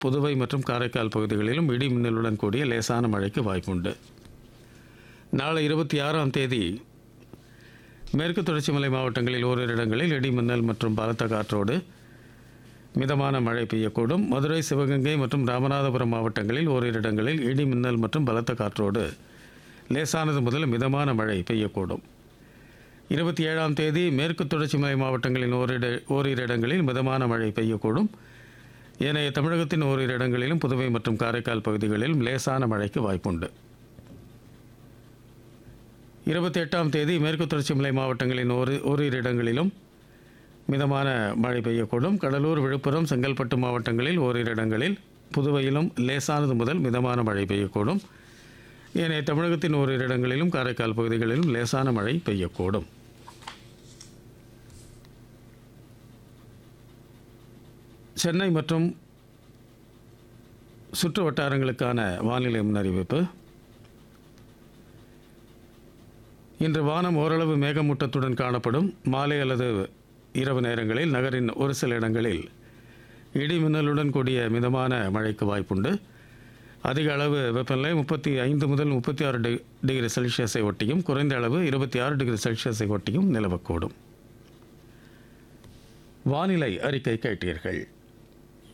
புதுவை மற்றும் காரைக்கால் பகுதிகளிலும் இடி மின்னலுடன் கூடிய லேசான மழைக்கு வாய்ப்புண்டு நாளை இருபத்தி ஆறாம் தேதி மேற்கு தொடர்ச்சி மலை மாவட்டங்களில் ஓரிரு இடங்களில் இடி மின்னல் மற்றும் பலத்த காற்றோடு மிதமான மழை பெய்யக்கூடும் மதுரை சிவகங்கை மற்றும் ராமநாதபுரம் மாவட்டங்களில் ஓரிரு இடங்களில் இடி மின்னல் மற்றும் பலத்த காற்றோடு லேசானது முதல் மிதமான மழை பெய்யக்கூடும் இருபத்தி ஏழாம் தேதி மேற்கு தொடர்ச்சி மலை மாவட்டங்களின் ஓரிட ஓரிரு இடங்களில் மிதமான மழை பெய்யக்கூடும் ஏனைய தமிழகத்தின் ஓரிரு இடங்களிலும் புதுவை மற்றும் காரைக்கால் பகுதிகளிலும் லேசான மழைக்கு வாய்ப்புண்டு இருபத்தி எட்டாம் தேதி மேற்கு தொடர்ச்சி மலை மாவட்டங்களின் ஒரு ஓரிரு இடங்களிலும் மிதமான மழை பெய்யக்கூடும் கடலூர் விழுப்புரம் செங்கல்பட்டு மாவட்டங்களில் ஓரிரு இடங்களில் புதுவையிலும் லேசானது முதல் மிதமான மழை பெய்யக்கூடும் ஏனைய தமிழகத்தின் ஓரிரு இடங்களிலும் காரைக்கால் பகுதிகளிலும் லேசான மழை பெய்யக்கூடும் சென்னை மற்றும் சுற்று வட்டாரங்களுக்கான வானிலை முன்னறிவிப்பு இன்று வானம் ஓரளவு மேகமூட்டத்துடன் காணப்படும் மாலை அல்லது இரவு நேரங்களில் நகரின் ஒரு சில இடங்களில் இடி மின்னலுடன் கூடிய மிதமான மழைக்கு வாய்ப்புண்டு அதிக அளவு வெப்பநிலை முப்பத்தி ஐந்து முதல் முப்பத்தி ஆறு டி டிகிரி செல்சியஸை ஒட்டியும் குறைந்த அளவு இருபத்தி ஆறு டிகிரி செல்சியஸை ஒட்டியும் நிலவக்கூடும் வானிலை அறிக்கை கேட்டீர்கள்